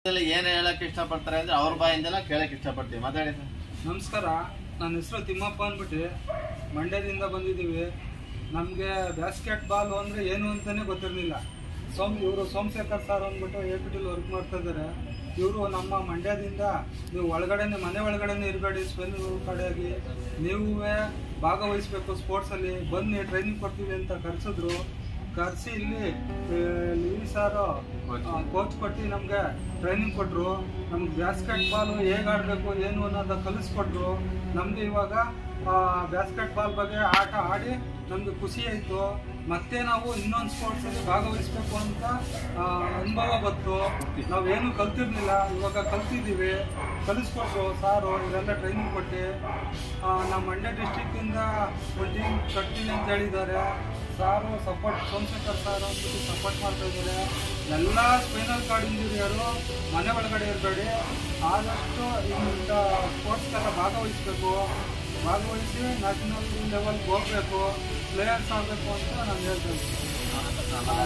ಇಲ್ಲಿ ಏನ್ ಹೇಳಕ್ ಇಷ್ಟಪಡ್ತಾರೆ ಅಂದ್ರೆ ಅವ್ರ ಬಾಯಿಂದನ ಕೇಳಕ್ ಇಷ್ಟಪಡ್ತೀವಿ ಮಾತಾಡಿ ಸರ್ ನಮಸ್ಕಾರ ನನ್ನ ಹೆಸರು ತಿಮ್ಮಪ್ಪ ಅಂದ್ಬಿಟ್ಟು ಮಂಡ್ಯದಿಂದ ಬಂದಿದ್ದೀವಿ ನಮಗೆ ಬ್ಯಾಸ್ಕೆಟ್ ಬಾಲ್ ಅಂದರೆ ಏನು ಅಂತಲೇ ಗೊತ್ತಿರಲಿಲ್ಲ ಸೋಮ್ ಇವರು ಸೋಮಶೇಖರ್ ಸರ್ ಅಂದ್ಬಿಟ್ಟು ಎ ಪಿ ಟಿಲಿ ವರ್ಕ್ ಮಾಡ್ತಾ ಇದ್ದಾರೆ ಇವರು ನಮ್ಮ ಮಂಡ್ಯದಿಂದ ನೀವು ಒಳಗಡೆನೆ ಮನೆ ಒಳಗಡೆನೆ ಇರಬೇಡಿ ಸ್ಪೆಲ್ ಕಡೆಯಾಗಿ ನೀವೇ ಭಾಗವಹಿಸ್ಬೇಕು ಸ್ಪೋರ್ಟ್ಸಲ್ಲಿ ಬನ್ನಿ ಟ್ರೈನಿಂಗ್ ಕೊಡ್ತೀವಿ ಅಂತ ಕರೆಸಿದ್ರು ಕರೆಸಿ ಇಲ್ಲಿ ಲಿವಿ ಸಾರು ಕೋಚ್ ಕೊಟ್ಟು ನಮಗೆ ಟ್ರೈನಿಂಗ್ ಕೊಟ್ಟರು ನಮ್ಗೆ ಬ್ಯಾಸ್ಕೆಟ್ ಬಾಲ್ ಹೇಗೆ ಆಡಬೇಕು ಏನು ಅನ್ನೋದ ಕಲಿಸ್ಕೊಟ್ರು ನಮಗೆ ಇವಾಗ ಬ್ಯಾಸ್ಕೆಟ್ ಬಾಲ್ ಬಗ್ಗೆ ಆಟ ಆಡಿ ನಮಗೆ ಖುಷಿ ಆಯಿತು ಮತ್ತೆ ನಾವು ಇನ್ನೊಂದು ಸ್ಪೋರ್ಟ್ಸಲ್ಲಿ ಭಾಗವಹಿಸ್ಬೇಕು ಅಂತ ಆ, ಅನುಭವ ಬಂತು ನಾವೇನು ಕಲ್ತಿರ್ಲಿಲ್ಲ ಇವಾಗ ಕಲ್ತಿದ್ದೀವಿ ಕಲಿಸ್ಕೊಟ್ರು ಸಾರು ಇವರೆಲ್ಲ ಟ್ರೈನಿಂಗ್ ಕೊಟ್ಟು ಆ, ನಮ್ಮ ಮಂಡ್ಯ ಡಿಸ್ಟಿಕ್ಕಿಂದ ಒಂದು ಟೀಮ್ ಕಟ್ತೀನಿ ಅಂತ ಹೇಳಿದ್ದಾರೆ ಸಾರು ಸಪೋರ್ಟ್ ಸೋಮಶೇಖರ್ ಸಾರು ಅಂದ್ಬಿಟ್ಟು ಸಪೋರ್ಟ್ ಮಾಡ್ತಾ ಇದ್ದಾರೆ ಎಲ್ಲ ಸ್ಪೈನಲ್ ಕಾರ್ಡ್ ಇಂಜುರಿಯರು ಮನೆ ಒಳಗಡೆ ಇರಬೇಡಿ ಆದಷ್ಟು ಇಂಥ ಸ್ಪೋರ್ಟ್ಸ್ಗೆಲ್ಲ ಭಾಗವಹಿಸಬೇಕು ಭಾಗವಹಿಸಿ ನ್ಯಾಷನಲ್ ಲೆವೆಲ್ಗೆ ಹೋಗಬೇಕು ಪ್ಲೇಯರ್ಸ್ ಆಗಬೇಕು ಅಂತ ನಾನು ಹೇಳ್ತಾ ಇದ್ದೀನಿ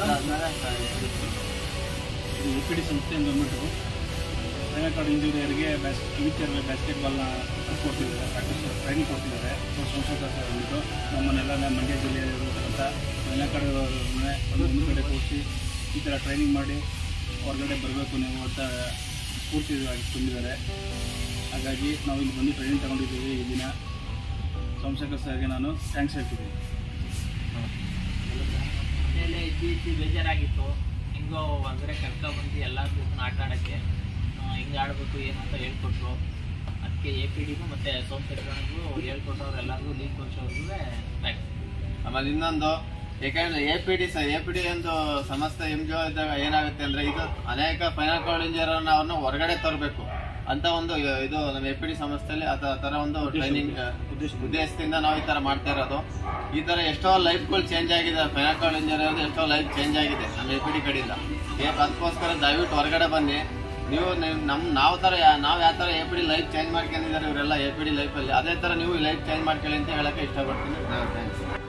ಇದು ಎ ಪಿ ಡಿ ಸಂಸ್ಥೆಯಿಂದ ಬಂದ್ಬಿಟ್ಟು ಸ್ಪೈನಲ್ ಕಾರ್ಡ್ ಇಂಜುರಿಯರಿಗೆ ಬ್ಯಾಸ್ ಫ್ಯೂಚರ್ ಬ್ಯಾಸ್ಕೆಟ್ ಬಾಲ್ನ ಕೊಡ್ತಿದ್ದಾರೆ ಪ್ರಾಕ್ಟೀಸ್ ಟ್ರೈನಿಂಗ್ ಕೊಡ್ತಿದ್ದಾರೆ ಸೊ ಸೋಮಶೇಖರ್ ಸರ್ ಬಂದ್ಬಿಟ್ಟು ನಮ್ಮನ್ನೆಲ್ಲ ನಮ್ಮ ಮಂಡ್ಯ ಜಿಲ್ಲೆಯಲ್ಲಿರುವಂಥ ಸ್ಪೈನಲ್ ಕಾರ್ಡ್ ಒಂದು ಒಂದು ಕಡೆ ಕೂರಿಸಿ ಈ ಥರ ಟ್ರೈನಿಂಗ್ ಮಾಡಿ ಹೊರಗಡೆ ಬರಬೇಕು ನೀವು ಅಂತ ಸ್ಫೂರ್ತಿಯಾಗಿ ತುಂಬಿದ್ದಾರೆ ಹಾಗಾಗಿ ನಾವು ಇಲ್ಲಿ ಬಂದು ಟ್ರೈನಿಂಗ್ ತಗೊಂಡಿದ್ದೀವಿ ಈ ದಿನ ಸೋಮಶೇಖರ್ ಸರ್ಗೆ ನಾನು ಥ್ಯಾಂಕ್ಸ್ ಹೇಳ್ತಿದ್ದೀನಿ ಮನೇಲೆ ಇದ್ದು ಇದ್ದು ಬೇಜಾರಾಗಿತ್ತು ಹಿಂಗೋ ಹೊರಗಡೆ ಕರ್ಕೊ ಬಂದು ಎಲ್ಲರ ಜೊತೆ ಆಟ ಆಡೋಕ್ಕೆ ಹಿಂಗೆ ಆಡಬೇಕು ಏನು ಅಂತ ಹೇಳ್ಕೊಟ್ರು ಅದಕ್ಕೆ ಎ ಪಿ ಡಿಗೂ ಮತ್ತು ಸೋಮಶೇಖರನಿಗೂ ಹೇಳ್ಕೊಟ್ಟವ್ರು ಎಲ್ಲರಿಗೂ ಲೀಗ್ ಕೋಚ್ ಅವ್ರಿಗೂ ಥ್ಯಾಂಕ್ಸ್ ಆಮೇಲೆ ಇನ್ನೊಂದು ಯಾಕಂದ್ರೆ A P D A P D ಒಂದು ಸಂಸ್ಥೆ ಎಂ ಇದ್ದಾಗ ಏನಾಗುತ್ತೆ ಅಂದ್ರೆ ಇದು ಅನೇಕ ಫೈನಲ್ ಕಾರ್ಡ್ ಇಂಜಿನಿಯರ್ ಅವ್ರನ್ನ ಹೊರಗಡೆ ತರಬೇಕು ಅಂತ ಒಂದು ಇದು ನಮ್ಮ ಎ ಪಿ ಡಿ ಸಂಸ್ಥೆಯಲ್ಲಿ ಆ ತರ ಒಂದು ಟ್ರೈನಿಂಗ್ ಉದ್ದೇಶದಿಂದ ನಾವು ಈ ತರ ಮಾಡ್ತಾ ಇರೋದು ಈ ತರ ಎಷ್ಟೋ ಲೈಫ್ಗಳು ಚೇಂಜ್ ಆಗಿದೆ ಫೈನಲ್ ಕಾರ್ಡ್ ಇಂಜಿನಿಯರ್ ಎಷ್ಟೋ ಲೈಫ್ ಚೇಂಜ್ ಆಗಿದೆ ನಮ್ಮ ಎ ಪಿ ಡಿ ಕಡೆಯಿಂದ ಏ ಅದಕ್ಕೋಸ್ಕರ ದಯವಿಟ್ಟು ಹೊರಗಡೆ ಬನ್ನಿ ನೀವು ನೀವು ನಮ್ ನಾವು ತರ ಯಾ- ನಾವ್ ಯಾವ ತರ A P D life change ಮಾಡ್ಕೊಂಡಿದ್ದಾರೆ ಇವರೆಲ್ಲ ಎ ಪಿ ಡಿ ಲೈಫಲ್ಲಿ ಅದೇ ತರ ನೀವು ಲೈಫ್ ಚೇಂಜ್ ಮಾಡ್ಕೊಳ್ಳಿ ಅಂತ ಹೇಳಕ್ಕೆ ಇಷ್ಟಪಡ್ತೀನಿ ಥ್ಯಾಂಕ್ಸ್